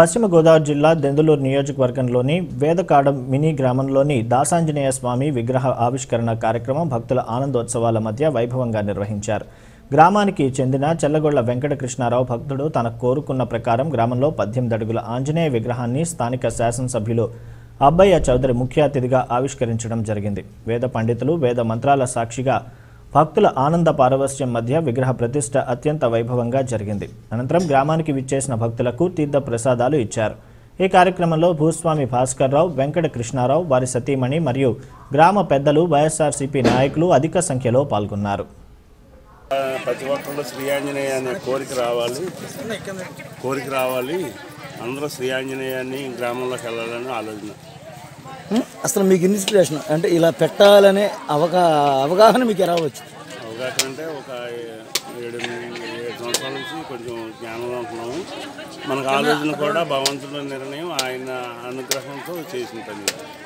పశ్చిమ గోదావరి జిల్లా దెందులూరు నియోజకవర్గంలోని వేదకాడం మినీ గ్రామంలోని దాసాంజనేయ స్వామి విగ్రహ ఆవిష్కరణ కార్యక్రమం భక్తుల ఆనందోత్సవాల మధ్య వైభవంగా నిర్వహించారు గ్రామానికి చెందిన చెల్లగొళ్ల వెంకట కృష్ణారావు భక్తుడు తన కోరుకున్న ప్రకారం గ్రామంలో పద్దెనిమిది అడుగుల ఆంజనేయ విగ్రహాన్ని స్థానిక శాసనసభ్యులు అబ్బయ్య చౌదరి ముఖ్య అతిథిగా ఆవిష్కరించడం జరిగింది వేద పండితులు వేద మంత్రాల సాక్షిగా భక్తుల ఆనంద పారవస్యం మధ్య విగ్రహ ప్రతిష్ట అత్యంత వైభవంగా జరిగింది అనంతరం గ్రామానికి విచ్చేసిన భక్తులకు తీర్థ ప్రసాదాలు ఇచ్చారు ఈ కార్యక్రమంలో భూస్వామి భాస్కర్రావు వెంకట కృష్ణారావు వారి సతీమణి మరియు గ్రామ పెద్దలు వైఎస్ఆర్సీపీ నాయకులు అధిక సంఖ్యలో పాల్గొన్నారు ప్రతి ఒక్కళ్ళు శ్రీ ఆంజనేయ అనే కోరిక రావాలి కోరిక రావాలి అందరూ శ్రీ ఆంజనేయాన్ని గ్రామంలోకి వెళ్ళాలని ఆలోచన ఉం? అసలు మీకు ఇన్స్పిరేషన్ అంటే ఇలా పెట్టాలనే అవగా అవగాహన మీకు ఎలా వచ్చింది అవగాహన అంటే ఒక ఏడు ఏడు సంవత్సరాల నుంచి కొంచెం జ్ఞానంలో ఉంటున్నాము మనకు ఆలోచన కూడా భగవంతుడి నిర్ణయం ఆయన అనుగ్రహంతో చేసిన పని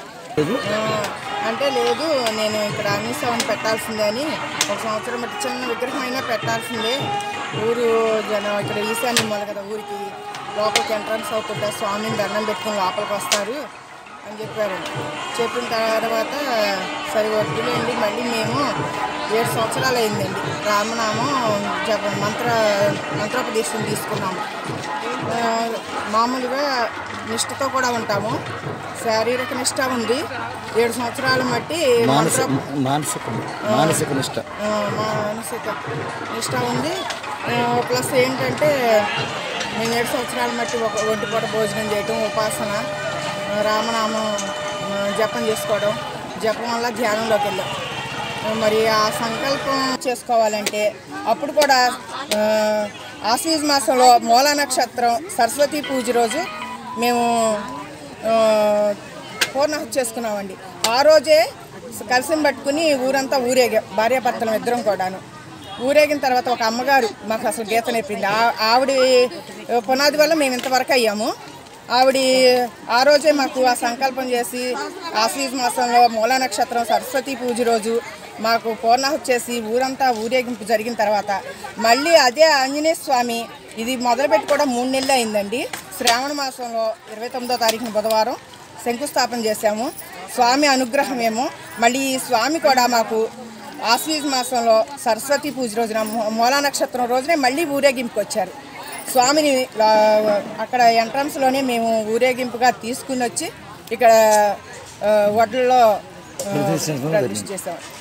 ఆ, అంటే లేదు నేను ఇక్కడ అన్నిసవన్ పెట్టాల్సిందే అని ఒక సంవత్సరం బట్టి చిన్న విగ్రహం అయినా పెట్టాల్సిందే ఊరు జనం ఇక్కడ ఈశాన్య మూల కదా ఊరికి లోపలికి ఎంట్రన్స్ అవుతుంటే స్వామిని దండం పెట్టుకుని లోపలికి వస్తారు అని చెప్పారు చెప్పిన తర్వాత సరే వద్దులేండి మళ్ళీ మేము ఏడు సంవత్సరాలు అయిందండి రామనామం జప మంత్ర మంత్రోపదేశం తీసుకున్నాము ఆ, మామూలుగా నిష్ఠతో కూడా ఉంటాము శారీరక నిష్ట ఉంది ఏడు సంవత్సరాల మట్టి మానసిక మంత్ర మానసిక మానసిక నిష్ట ఆ, మానసిక నిష్ట ఉంది ఆ, ప్లస్ ఏంటంటే మేము ఏడు సంవత్సరాల మట్టి ఒక ఒంటిపూట భోజనం చేయటం ఉపాసన ఆ, రామనామం ఆ, జపం చేసుకోవడం జపం వల్ల ధ్యానంలోకి వెళ్ళాం ఆ, మరి ఆ సంకల్పం చేసుకోవాలంటే అప్పుడు కూడా ఆ, ఆశ్వీజ మాసంలో మూల నక్షత్రం సరస్వతి పూజ రోజు మేము ఆ, పూర్ణాహుతి చేసుకున్నామండి ఆ రోజే కలిసి పట్టుకుని ఊరంతా ఊరేగాం భార్యాభర్తలం ఇద్దరం కూడాను ఊరేగిన తర్వాత ఒక అమ్మగారు మాకు అసలు గీత నేర్పింది ఆ- ఆవిడ పునాది వల్ల మేము ఇంతవరకు అయ్యాము ఆవిడ ఆ రోజే మాకు ఆ సంకల్పం చేసి ఆశ్వీజ మాసంలో మూలా నక్షత్రం సరస్వతి పూజ రోజు మాకు పూర్ణాహుతి చేసి ఊరంతా ఊరేగింపు జరిగిన తర్వాత మళ్ళీ అదే ఆంజనేయ స్వామి ఇది మొదలుపెట్టి కూడా మూడు నెలలు అయిందండి శ్రావణ మాసంలో ఇరవై తొమ్మిదో తారీఖున బుధవారం శంకుస్థాపన చేశాము స్వామి అనుగ్రహం ఏమో మళ్ళీ ఈ స్వామి కూడా మాకు ఆశ్వీజ్ మాసంలో సరస్వతి పూజ రోజున మూ- మూలా నక్షత్రం రోజునే మళ్ళీ ఊరేగింపుకి వచ్చారు స్వామిని ఆ, అక్కడ ఎంట్రన్స్లోనే మేము ఊరేగింపుగా తీసుకుని వచ్చి ఇక్కడ ఆ, వడ్లలో ఆ, ప్రతిష్ఠ చేసాం